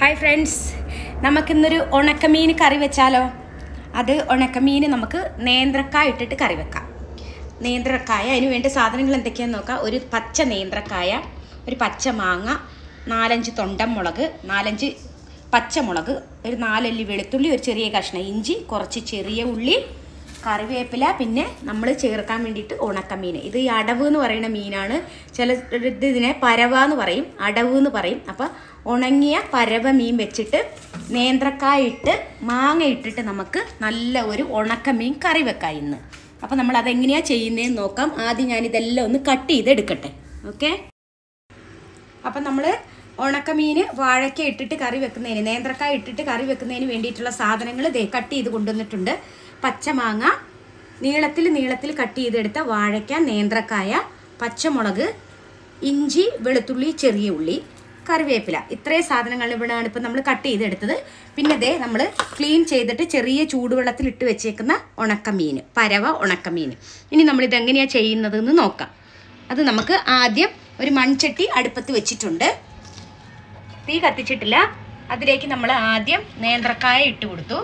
hi friends നമുക്കിന്നൊരു ഉണക്കമീൻ കറി വെച്ചാലോ അത് ഉണക്കമീൻ നമുക്ക് നേന്ത്രക്കായ ഇട്ടിട്ട് കറി വെക്കാം നേന്ത്രക്കായ അതിന് വേണ്ട സാധനങ്ങൾ എന്തൊക്കെയാണെന്ന് നോക്കാം ഒരു പച്ച നേന്ത്രക്കായ ഒരു പച്ച മാങ്ങ നാലഞ്ച് തൊണ്ടൻ മുളക് നാലഞ്ച് പച്ചമുളക് ഒരു നാലല്ലി വെളുത്തുള്ളി ഒരു ചെറിയ കഷ്ണം ഇഞ്ചി കുറച്ച് ചെറിയ ഉള്ളി കറിവേപ്പില പിന്നെ നമ്മൾ ചേർക്കാൻ വേണ്ടിയിട്ട് ഉണക്കമീൻ ഇത് ഈ അടവ് എന്ന് പറയുന്ന മീനാണ് ചില ഇത് ഇതിനെ പരവ എന്ന് പറയും അടവ് എന്ന് പറയും അപ്പം ഉണങ്ങിയ പരവ മീൻ വെച്ചിട്ട് നേന്ത്രക്കായ ഇട്ട് മാങ്ങ ഇട്ടിട്ട് നമുക്ക് നല്ല ഒരു ഉണക്കമീൻ കറി വെക്കാം ഇന്ന് അപ്പം നമ്മൾ അതെങ്ങനെയാണ് ചെയ്യുന്നതെന്ന് നോക്കാം ആദ്യം ഞാനിതെല്ലാം ഒന്ന് കട്ട് ചെയ്തെടുക്കട്ടെ ഓക്കെ അപ്പം നമ്മൾ ഉണക്കമീൻ വാഴയ്ക്ക ഇട്ടിട്ട് കറി വെക്കുന്നതിന് നേന്ത്രക്കായ ഇട്ടിട്ട് കറി വെക്കുന്നതിന് വേണ്ടിയിട്ടുള്ള സാധനങ്ങൾ ദേ കട്ട് ചെയ്ത് കൊണ്ടുവന്നിട്ടുണ്ട് പച്ചമാങ്ങ നീളത്തിൽ നീളത്തിൽ കട്ട് ചെയ്തെടുത്ത വാഴയ്ക്ക നേന്ത്രക്കായ പച്ചമുളക് ഇഞ്ചി വെളുത്തുള്ളി ചെറിയ ഉള്ളി കറിവേപ്പില ഇത്രയും സാധനങ്ങൾ ഇവിടെയാണ് ഇപ്പം നമ്മൾ കട്ട് ചെയ്തെടുത്തത് പിന്നെ ദേ നമ്മൾ ക്ലീൻ ചെയ്തിട്ട് ചെറിയ ചൂടുവെള്ളത്തിൽ ഇട്ട് വെച്ചേക്കുന്ന ഉണക്കമീൻ പരവ ഉണക്കമീൻ ഇനി നമ്മളിത് എങ്ങനെയാണ് ചെയ്യുന്നതെന്ന് നോക്കാം അത് നമുക്ക് ആദ്യം ഒരു മൺചട്ടി അടുപ്പത്ത് വെച്ചിട്ടുണ്ട് തീ കത്തിച്ചിട്ടില്ല അതിലേക്ക് നമ്മൾ ആദ്യം നേന്ത്രക്കായ ഇട്ട് കൊടുത്തു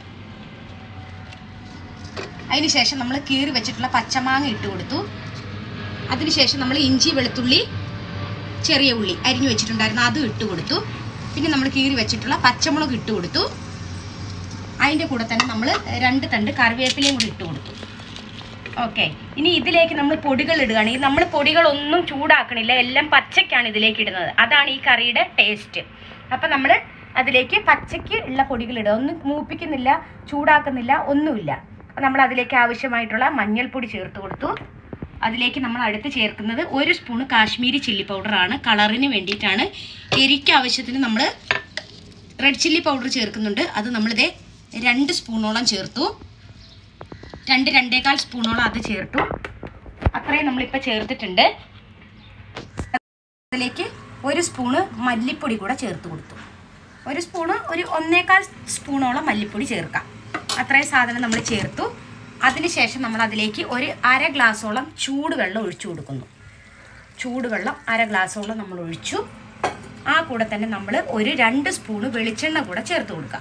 അതിനുശേഷം നമ്മൾ കീറി വെച്ചിട്ടുള്ള പച്ചമാങ്ങ ഇട്ട് കൊടുത്തു അതിനുശേഷം നമ്മൾ ഇഞ്ചി വെളുത്തുള്ളി ചെറിയ ഉള്ളി അരിഞ്ഞു വെച്ചിട്ടുണ്ടായിരുന്നു അതും ഇട്ട് കൊടുത്തു പിന്നെ നമ്മൾ കീറി വെച്ചിട്ടുള്ള പച്ചമുളക് ഇട്ട് കൊടുത്തു അതിൻ്റെ കൂടെ തന്നെ നമ്മൾ രണ്ട് തണ്ട് കറിവേപ്പിലയും കൂടി ഇട്ട് കൊടുത്തു ഓക്കെ ഇനി ഇതിലേക്ക് നമ്മൾ പൊടികൾ ഇടുകയാണ് ഈ നമ്മൾ പൊടികളൊന്നും ചൂടാക്കണില്ല എല്ലാം പച്ചയ്ക്കാണ് ഇതിലേക്ക് ഇടുന്നത് അതാണ് ഈ കറിയുടെ ടേസ്റ്റ് അപ്പം നമ്മൾ അതിലേക്ക് പച്ചയ്ക്ക് ഉള്ള പൊടികൾ ഇടുക ഒന്നും മൂപ്പിക്കുന്നില്ല ചൂടാക്കുന്നില്ല ഒന്നുമില്ല അപ്പം നമ്മൾ അതിലേക്ക് ആവശ്യമായിട്ടുള്ള മഞ്ഞൾപ്പൊടി ചേർത്ത് കൊടുത്തു അതിലേക്ക് നമ്മൾ അടുത്ത് ചേർക്കുന്നത് ഒരു സ്പൂണ് കാശ്മീരി ചില്ലി പൗഡറാണ് കളറിന് വേണ്ടിയിട്ടാണ് എരിക്ക് ആവശ്യത്തിന് നമ്മൾ റെഡ് ചില്ലി പൗഡർ ചേർക്കുന്നുണ്ട് അത് നമ്മളിതേ രണ്ട് സ്പൂണോളം ചേർത്തു രണ്ട് രണ്ടേകാൽ സ്പൂണോളം അത് ചേർത്തു അത്രയും നമ്മളിപ്പോൾ ചേർത്തിട്ടുണ്ട് അതിലേക്ക് ഒരു സ്പൂണ് മല്ലിപ്പൊടി കൂടെ ചേർത്ത് കൊടുത്തു ഒരു സ്പൂണ് ഒരു ഒന്നേകാൽ സ്പൂണോളം മല്ലിപ്പൊടി ചേർക്കാം അത്രയും സാധനം നമ്മൾ ചേർത്തു അതിനുശേഷം നമ്മൾ അതിലേക്ക് ഒരു അര ഗ്ലാസോളം ചൂടുവെള്ളം ഒഴിച്ചു കൊടുക്കുന്നു ചൂടുവെള്ളം അര ഗ്ലാസോളം നമ്മൾ ഒഴിച്ചു ആ കൂടെ തന്നെ നമ്മൾ ഒരു രണ്ട് സ്പൂണ് വെളിച്ചെണ്ണ കൂടെ ചേർത്ത് കൊടുക്കാം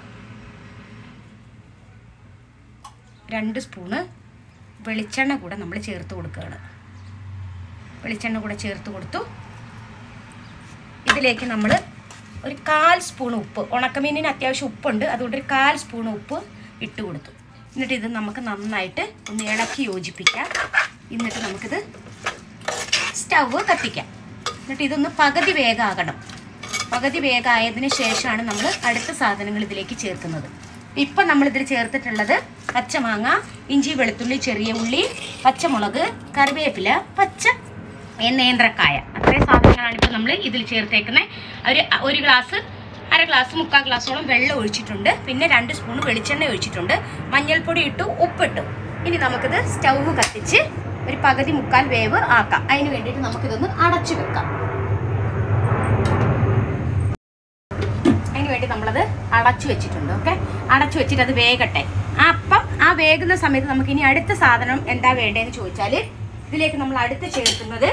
രണ്ട് സ്പൂണ് വെളിച്ചെണ്ണ കൂടെ നമ്മൾ ചേർത്ത് കൊടുക്കുകയാണ് വെളിച്ചെണ്ണ കൂടെ ചേർത്ത് കൊടുത്തു ഇതിലേക്ക് നമ്മൾ ഒരു കാൽ സ്പൂൺ ഉപ്പ് ഉണക്കമീനിന് അത്യാവശ്യം ഉപ്പുണ്ട് അതുകൊണ്ട് ഒരു കാൽ സ്പൂൺ ഉപ്പ് ഇട്ട് കൊടുത്തു എന്നിട്ട് ഇത് നമുക്ക് നന്നായിട്ട് ഒന്ന് ഇളക്കി യോജിപ്പിക്കാം എന്നിട്ട് നമുക്കിത് സ്റ്റവ് കത്തിക്കാം എന്നിട്ട് ഇതൊന്ന് പകുതി വേഗമാകണം പകുതി വേഗമായതിന് ശേഷമാണ് നമ്മൾ അടുത്ത സാധനങ്ങൾ ഇതിലേക്ക് ചേർക്കുന്നത് ഇപ്പം നമ്മളിതിൽ ചേർത്തിട്ടുള്ളത് പച്ചമാങ്ങ ഇഞ്ചി വെളുത്തുള്ളി ചെറിയ ഉള്ളി പച്ചമുളക് കറിവേപ്പില പച്ച നേന്ത്രക്കായ അത്രയും സാധനങ്ങളാണ് ഇപ്പോൾ നമ്മൾ ഇതിൽ ചേർത്തേക്കുന്നത് ഒരു ഒരു ഗ്ലാസ് അര ഗ്ലാസ് മുക്കാൽ ഗ്ലാസോളം വെള്ളം ഒഴിച്ചിട്ടുണ്ട് പിന്നെ രണ്ട് സ്പൂൺ വെളിച്ചെണ്ണ ഒഴിച്ചിട്ടുണ്ട് മഞ്ഞൾപ്പൊടി ഇട്ടു ഉപ്പിട്ടു ഇനി നമുക്കിത് സ്റ്റൗവ് കത്തിച്ച് ഒരു പകുതി മുക്കാൽ വേവ് ആക്കാം അതിന് വേണ്ടിയിട്ട് നമുക്കിതൊന്ന് അടച്ചു വെക്കാം അതിന് വേണ്ടി നമ്മളത് അടച്ചു വെച്ചിട്ടുണ്ട് ഓക്കെ അടച്ചു വെച്ചിട്ട് അത് വേകട്ടെ അപ്പം ആ വേകുന്ന സമയത്ത് നമുക്ക് ഇനി അടുത്ത സാധനം എന്താ വേണ്ടതെന്ന് ചോദിച്ചാൽ ഇതിലേക്ക് നമ്മൾ അടുത്ത് ചേർക്കുന്നത്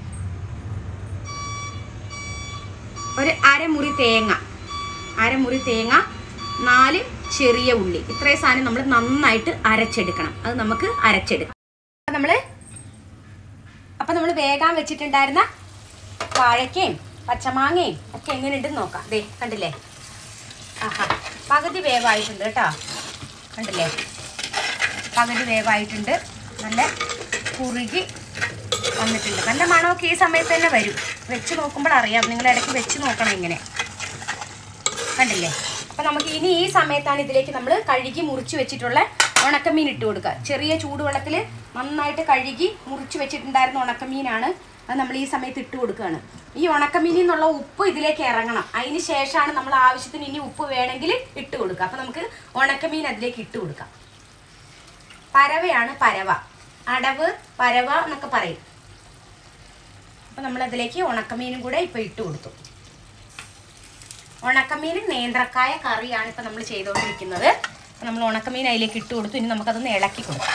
ഒരു അരമുറി തേങ്ങ അരമുറി തേങ്ങ നാല് ചെറിയ ഉള്ളി ഇത്രയും സാധനം നമ്മൾ നന്നായിട്ട് അരച്ചെടുക്കണം അത് നമുക്ക് അരച്ചെടുക്കാം അപ്പം നമ്മൾ അപ്പം നമ്മൾ വേഗം വെച്ചിട്ടുണ്ടായിരുന്ന വാഴയ്ക്കയും പച്ചമാങ്ങയും ഒക്കെ എങ്ങനെയുണ്ടെന്ന് നോക്കാം ദേ കണ്ടില്ലേ ആഹാ പകുതി വേവായിട്ടുണ്ട് കേട്ടോ കണ്ടില്ലേ പകുതി വേവായിട്ടുണ്ട് നല്ല കുറുകി വന്നിട്ടുണ്ട് നല്ല മണമൊക്കെ ഈ സമയത്ത് തന്നെ വരും വെച്ച് നോക്കുമ്പോൾ അറിയാം നിങ്ങൾ ഇടയ്ക്ക് വെച്ച് നോക്കണം ഇങ്ങനെ കണ്ടില്ലേ അപ്പം നമുക്ക് ഇനി ഈ സമയത്താണ് ഇതിലേക്ക് നമ്മൾ കഴുകി മുറിച്ച് വെച്ചിട്ടുള്ള ഉണക്കമീൻ ഇട്ട് കൊടുക്കുക ചെറിയ ചൂടുവെള്ളത്തിൽ നന്നായിട്ട് കഴുകി മുറിച്ച് വെച്ചിട്ടുണ്ടായിരുന്ന ഉണക്കമീനാണ് അത് നമ്മൾ ഈ സമയത്ത് ഇട്ട് കൊടുക്കുകയാണ് ഈ ഉണക്കമീനിൽ നിന്നുള്ള ഉപ്പ് ഇതിലേക്ക് ഇറങ്ങണം അതിന് ശേഷമാണ് നമ്മൾ ആവശ്യത്തിന് ഇനി ഉപ്പ് വേണമെങ്കിൽ ഇട്ട് കൊടുക്കുക അപ്പം നമുക്ക് ഉണക്കമീൻ അതിലേക്ക് ഇട്ട് കൊടുക്കാം പരവയാണ് പരവ അടവ് പരവ എന്നൊക്കെ പറയും അപ്പം നമ്മളതിലേക്ക് ഉണക്കമീനും കൂടെ ഇപ്പോൾ ഇട്ട് കൊടുത്തു ഉണക്കമീൻ നേന്ത്രക്കായ കറിയാണ് ഇപ്പം നമ്മൾ ചെയ്തുകൊണ്ടിരിക്കുന്നത് അപ്പം നമ്മൾ ഉണക്കമീൻ അതിലേക്ക് ഇട്ട് കൊടുത്തു ഇനി നമുക്കതൊന്ന് ഇളക്കി കൊടുക്കാം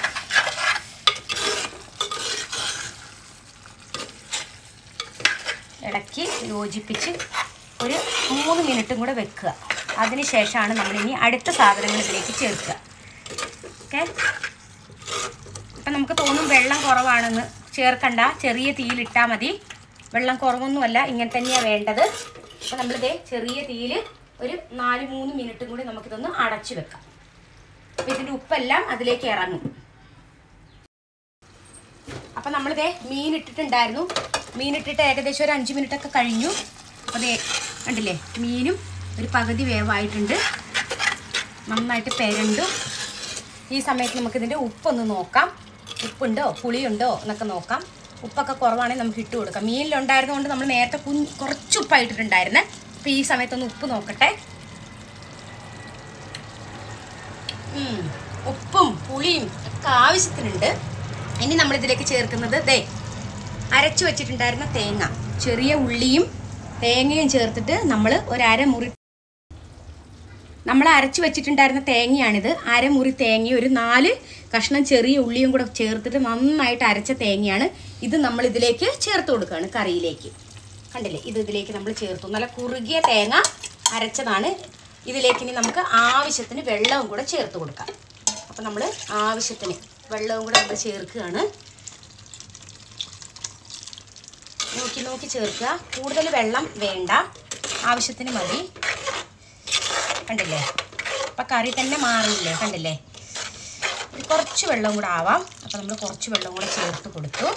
ഇളക്കി യോജിപ്പിച്ച് ഒരു മൂന്ന് മിനിറ്റും കൂടെ വെക്കുക അതിന് ശേഷമാണ് നമ്മളിനി അടുത്ത സാധനങ്ങൾ ഇതിലേക്ക് ചേർക്കുക ഓക്കെ അപ്പം നമുക്ക് തോന്നും വെള്ളം കുറവാണെന്ന് ചേർക്കണ്ട ചെറിയ തീയിലിട്ടാൽ മതി വെള്ളം കുറവൊന്നുമല്ല ഇങ്ങനെ തന്നെയാണ് വേണ്ടത് അപ്പം നമ്മളിതേ ചെറിയ തീയിൽ ഒരു നാല് മൂന്ന് മിനിറ്റും കൂടി നമുക്കിതൊന്ന് അടച്ചു വെക്കാം അപ്പം ഇതിൻ്റെ ഉപ്പെല്ലാം അതിലേക്ക് ഇറങ്ങും അപ്പം നമ്മളിതേ മീൻ ഇട്ടിട്ടുണ്ടായിരുന്നു മീൻ ഇട്ടിട്ട് ഏകദേശം ഒരു അഞ്ച് മിനിറ്റ് ഒക്കെ കഴിഞ്ഞു അപ്പോൾ ദേ കണ്ടില്ലേ മീനും ഒരു പകുതി വേവായിട്ടുണ്ട് നന്നായിട്ട് പെരണ്ടു ഈ സമയത്ത് നമുക്കിതിൻ്റെ ഉപ്പൊന്ന് നോക്കാം ഉപ്പുണ്ടോ പുളിയുണ്ടോ എന്നൊക്കെ നോക്കാം ഉപ്പൊക്കെ കുറവാണെങ്കിൽ നമുക്ക് ഇട്ട് കൊടുക്കാം മീനിലുണ്ടായിരുന്നതുകൊണ്ട് നമ്മൾ നേരത്തെ കുഞ്ഞ് കുറച്ച് ഉപ്പായിട്ടിട്ടുണ്ടായിരുന്നേ അപ്പോൾ ഈ സമയത്തൊന്ന് ഉപ്പ് നോക്കട്ടെ ഉം, ഉപ്പും പുളിയും ഒക്കെ ആവശ്യത്തിനുണ്ട് ഇനി നമ്മൾ ഇതിലേക്ക് ചേർക്കുന്നത് ദേ അരച്ചു വെച്ചിട്ടുണ്ടായിരുന്ന തേങ്ങ ചെറിയ ഉള്ളിയും തേങ്ങയും ചേർത്തിട്ട് നമ്മൾ ഒരു അരമുറി നമ്മൾ അരച്ചു വെച്ചിട്ടുണ്ടായിരുന്ന തേങ്ങയാണിത് അരമുറി തേങ്ങ ഒരു നാല് കഷ്ണം ചെറിയ ഉള്ളിയും കൂടെ ചേർത്തിട്ട് നന്നായിട്ട് അരച്ച തേങ്ങയാണ് ഇത് നമ്മൾ ഇതിലേക്ക് ചേർത്ത് കൊടുക്കുകയാണ് കറിയിലേക്ക് കണ്ടില്ലേ ഇത് ഇതിലേക്ക് നമ്മൾ ചേർത്തു നല്ല കുറുകിയ തേങ്ങ അരച്ചതാണ് ഇതിലേക്ക് ഇനി നമുക്ക് ആവശ്യത്തിന് വെള്ളവും കൂടെ ചേർത്ത് കൊടുക്കാം അപ്പം നമ്മൾ ആവശ്യത്തിന് വെള്ളവും കൂടെ നമ്മൾ ചേർക്കുകയാണ് നോക്കി നോക്കി ചേർക്കുക കൂടുതൽ വെള്ളം വേണ്ട ആവശ്യത്തിന് മതി കണ്ടില്ലേ അപ്പം കറി തന്നെ മാറിയില്ലേ കണ്ടില്ലേ ഒരു കുറച്ച് വെള്ളം കൂടെ ആവാം അപ്പം നമ്മൾ കുറച്ച് വെള്ളം കൂടെ ചേർത്ത് കൊടുത്തു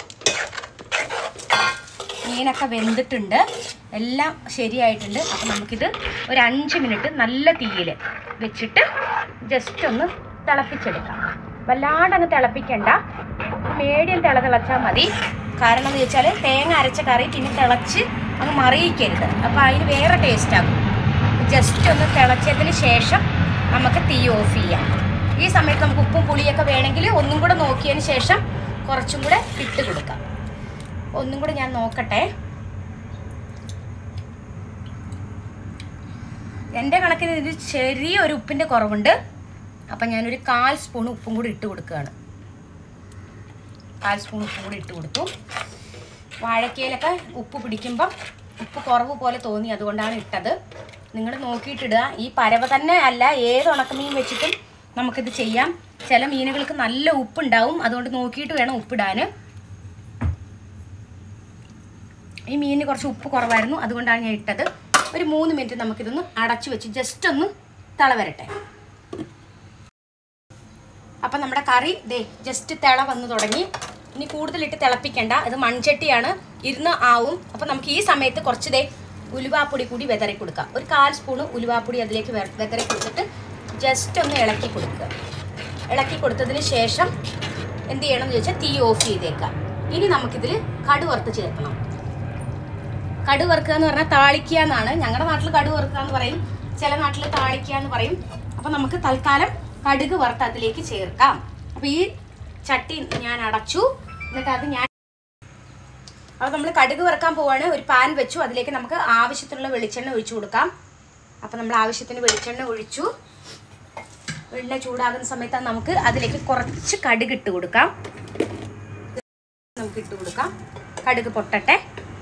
മീനൊക്കെ വെന്തിട്ടുണ്ട് എല്ലാം ശരിയായിട്ടുണ്ട് അപ്പം നമുക്കിത് ഒരു അഞ്ച് മിനിറ്റ് നല്ല തീയിൽ വെച്ചിട്ട് ജസ്റ്റ് ഒന്ന് തിളപ്പിച്ചെടുക്കാം വല്ലാണ്ട് അങ്ങ് തിളപ്പിക്കണ്ട മീഡിയം തിള തിളച്ചാൽ മതി കാരണം എന്ന് വെച്ചാൽ തേങ്ങ അരച്ച കറി പിന്നെ തിളച്ച് അങ്ങ് മറിയിക്കരുത് അപ്പോൾ അതിന് വേറെ ടേസ്റ്റ് ആകും ജസ്റ്റ് ഒന്ന് തിളച്ചതിന് ശേഷം നമുക്ക് തീ ഓഫ് ചെയ്യാം ഈ സമയത്ത് നമുക്ക് ഉപ്പും പുളിയൊക്കെ വേണമെങ്കിൽ ഒന്നും കൂടെ നോക്കിയതിന് ശേഷം കുറച്ചും കൂടെ ഇട്ട് കൊടുക്കാം ഒന്നും കൂടെ ഞാൻ നോക്കട്ടെ എൻ്റെ കണക്കിന് ഇത് ചെറിയ ഒരു ഉപ്പിൻ്റെ കുറവുണ്ട് അപ്പം ഞാനൊരു കാൽ സ്പൂൺ ഉപ്പും കൂടി ഇട്ട് കൊടുക്കുകയാണ് കാൽ സ്പൂൺ ഉപ്പും കൂടി ഇട്ട് കൊടുത്തു വാഴക്കയിലൊക്കെ ഉപ്പ് പിടിക്കുമ്പം ഉപ്പ് കുറവ് പോലെ തോന്നി അതുകൊണ്ടാണ് ഇട്ടത് നിങ്ങൾ നോക്കിയിട്ടിടുക ഈ പരവ തന്നെ അല്ല ഏത് ഉണക്കമീൻ വെച്ചിട്ടും നമുക്കിത് ചെയ്യാം ചില മീനുകൾക്ക് നല്ല ഉപ്പുണ്ടാവും അതുകൊണ്ട് നോക്കിയിട്ട് വേണം ഉപ്പിടാൻ ഈ മീനിന് കുറച്ച് ഉപ്പ് കുറവായിരുന്നു അതുകൊണ്ടാണ് ഞാൻ ഇട്ടത് ഒരു മൂന്ന് മിനിറ്റ് നമുക്കിതൊന്ന് അടച്ചു വെച്ച് ജസ്റ്റ് ഒന്ന് തിള വരട്ടെ അപ്പം നമ്മുടെ കറി ദേ ജസ്റ്റ് തിള വന്നു തുടങ്ങി ഇനി കൂടുതലിട്ട് തിളപ്പിക്കണ്ട ഇത് മൺചട്ടിയാണ് ഇരുന്ന് ആവും അപ്പം നമുക്ക് ഈ സമയത്ത് കുറച്ച് ദേ ഉലുവാപ്പൊടി കൂടി വെതറി കൊടുക്കാം ഒരു കാൽ സ്പൂണ് ഉലുവാപ്പൊടി അതിലേക്ക് വെ- വെതറി കൊടുത്തിട്ട് ജസ്റ്റ് ഒന്ന് ഇളക്കി കൊടുക്കുക ഇളക്കി കൊടുത്തതിന് ശേഷം എന്ത് ചെയ്യണം എന്ന് ചോദിച്ചാൽ തീ ഓഫ് ചെയ്തേക്കാം ഇനി നമുക്കിതിൽ കടു വറുത്ത് ചേർക്കണം കടു വറുക്കുക എന്ന് പറഞ്ഞാൽ താളിക്കുക എന്നാണ് ഞങ്ങളുടെ നാട്ടിൽ കടു വറുക്കുക എന്ന് പറയും ചില നാട്ടിൽ താളിക്കുക എന്ന് പറയും അപ്പം നമുക്ക് തൽക്കാലം കടുക് വറുത്ത് അതിലേക്ക് ചേർക്കാം അപ്പം ഈ ചട്ടി ഞാൻ അടച്ചു എന്നിട്ട് അത് ഞാൻ അപ്പോൾ നമ്മൾ കടുക് വറുക്കാൻ പോവാണ് ഒരു പാൻ വെച്ചു അതിലേക്ക് നമുക്ക് ആവശ്യത്തിനുള്ള വെളിച്ചെണ്ണ ഒഴിച്ചു കൊടുക്കാം അപ്പം നമ്മൾ ആവശ്യത്തിന് വെളിച്ചെണ്ണ ഒഴിച്ചു വെണ്ണ ചൂടാകുന്ന സമയത്ത് നമുക്ക് അതിലേക്ക് കുറച്ച് കടുക് ഇട്ട് കൊടുക്കാം നമുക്ക് ഇട്ട് കൊടുക്കാം കടുക് പൊട്ടട്ടെ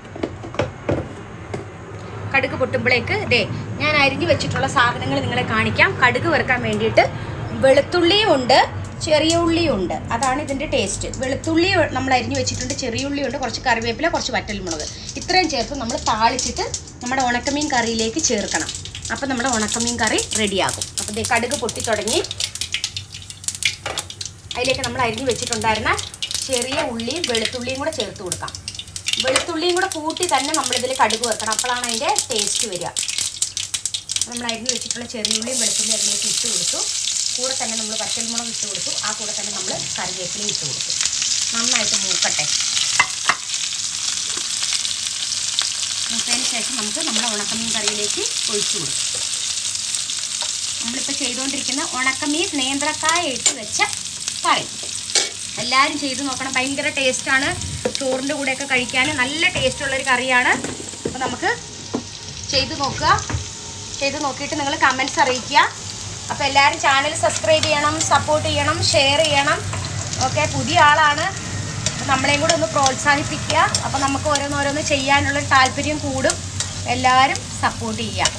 കടുക് പൊട്ടുമ്പോഴേക്ക് ദേ ഞാൻ അരിഞ്ഞു വെച്ചിട്ടുള്ള സാധനങ്ങൾ നിങ്ങളെ കാണിക്കാം കടുക് വറുക്കാൻ വേണ്ടിയിട്ട് വെളുത്തുള്ളിയും ഉണ്ട് ചെറിയ ഉള്ളിയും ഉണ്ട് അതാണ് ഇതിൻ്റെ ടേസ്റ്റ് വെളുത്തുള്ളി നമ്മൾ അരിഞ്ഞു വെച്ചിട്ടുണ്ട് ചെറിയ ഉള്ളി ഉണ്ട് കുറച്ച് കറിവേപ്പില കുറച്ച് വറ്റൽമുളക് ഇത്രയും ചേർത്ത് നമ്മൾ താളിച്ചിട്ട് നമ്മുടെ ഉണക്കമീൻ കറിയിലേക്ക് ചേർക്കണം അപ്പം നമ്മുടെ ഉണക്കമീൻ കറി റെഡിയാകും അപ്പോൾ ദേ കടുക് പൊട്ടി തുടങ്ങി അതിലേക്ക് നമ്മൾ അരിഞ്ഞു വെച്ചിട്ടുണ്ടായിരുന്ന ചെറിയ ഉള്ളിയും വെളുത്തുള്ളിയും കൂടെ ചേർത്ത് കൊടുക്കാം വെളുത്തുള്ളിയും കൂടെ കൂട്ടി തന്നെ നമ്മളിതിൽ കടുക് വെക്കണം അപ്പോഴാണ് അതിൻ്റെ ടേസ്റ്റ് വരിക നമ്മൾ അരിഞ്ഞു വെച്ചിട്ടുള്ള ചെറിയ ഉള്ളിയും വെളുത്തുള്ളിയും അതിലേക്ക് ഇട്ട് കൊടുത്തു കൂടെ തന്നെ നമ്മൾ പച്ചമുളക് ഇട്ട് കൊടുത്തു ആ കൂടെ തന്നെ നമ്മൾ കറിവേപ്പിലയും ഇട്ട് കൊടുത്തു നന്നായിട്ട് മൂക്കട്ടെ മൂത്തതിന് ശേഷം നമുക്ക് നമ്മുടെ ഉണക്കമീൻ കറിയിലേക്ക് ഒഴിച്ചു കൊടുക്കും നമ്മളിപ്പോൾ ചെയ്തുകൊണ്ടിരിക്കുന്ന ഉണക്കമീൻ നേന്ത്രക്കായ ഇട്ട് വെച്ച കറി എല്ലാവരും ചെയ്ത് നോക്കണം ഭയങ്കര ടേസ്റ്റാണ് ചോറിൻ്റെ കൂടെയൊക്കെ കഴിക്കാൻ നല്ല ടേസ്റ്റുള്ളൊരു കറിയാണ് അപ്പോൾ നമുക്ക് ചെയ്ത് നോക്കുക ചെയ്ത് നോക്കിയിട്ട് നിങ്ങൾ കമൻസ് അറിയിക്കുക അപ്പോൾ എല്ലാവരും ചാനൽ സബ്സ്ക്രൈബ് ചെയ്യണം സപ്പോർട്ട് ചെയ്യണം ഷെയർ ചെയ്യണം ഓക്കെ പുതിയ ആളാണ് അപ്പോൾ നമ്മളെയും കൂടെ ഒന്ന് പ്രോത്സാഹിപ്പിക്കുക അപ്പോൾ നമുക്ക് ഓരോന്നോരോന്ന് ചെയ്യാനുള്ളൊരു താല്പര്യം കൂടും എല്ലാവരും സപ്പോർട്ട് ചെയ്യുക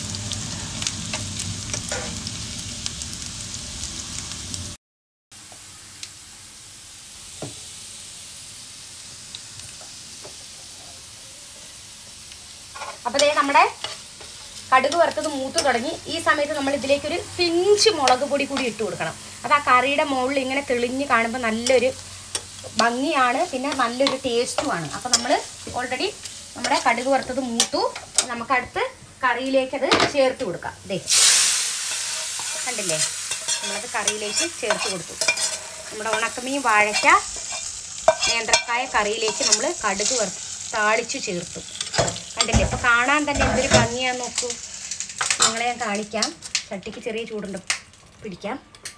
അപ്പോൾ ദേ നമ്മുടെ കടുക് വറുത്തത് മൂത്ത് തുടങ്ങി ഈ സമയത്ത് നമ്മൾ ഇതിലേക്ക് ഒരു പിഞ്ച് മുളക് പൊടി കൂടി ഇട്ട് കൊടുക്കണം അത് ആ കറിയുടെ മുകളിൽ ഇങ്ങനെ തെളിഞ്ഞ് കാണുമ്പോൾ നല്ലൊരു ഭംഗിയാണ് പിന്നെ നല്ലൊരു ടേസ്റ്റുമാണ് അപ്പോൾ നമ്മൾ ഓൾറെഡി നമ്മുടെ കടുക് വറുത്തത് മൂത്തു നമുക്ക് അടുത്ത് കറിയിലേക്ക് അത് ചേർത്ത് കൊടുക്കാം ദേ കണ്ടില്ലേ നമ്മളത് കറിയിലേക്ക് ചേർത്ത് കൊടുത്തു നമ്മുടെ ഉണക്കമീൻ വാഴയ്ക്ക നേന്ത്രക്കായ കറിയിലേക്ക് നമ്മൾ കടുക് വറുത്ത് താളിച്ചു ചേർത്തു കണ്ടില്ലേ ഇപ്പോൾ കാണാൻ തന്നെ എന്തൊരു ഭംഗിയാന്ന് നോക്കൂ നിങ്ങളെ ഞാൻ കാണിക്കാം ചട്ടിക്ക് ചെറിയ ചൂടുണ്ട് പിടിക്കാം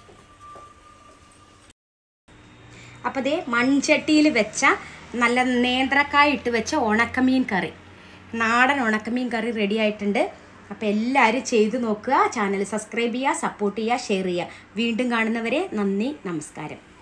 അപ്പോൾ ദേ മൺചട്ടിയിൽ വെച്ച നല്ല നേന്ത്രക്കായ ഇട്ട് വെച്ച ഉണക്കമീൻ കറി നാടൻ ഉണക്കമീൻ കറി റെഡി ആയിട്ടുണ്ട് അപ്പോൾ എല്ലാവരും ചെയ്ത് നോക്കുക ചാനൽ സബ്സ്ക്രൈബ് ചെയ്യുക സപ്പോർട്ട് ചെയ്യുക ഷെയർ ചെയ്യുക വീണ്ടും കാണുന്നവരെ നന്ദി നമസ്കാരം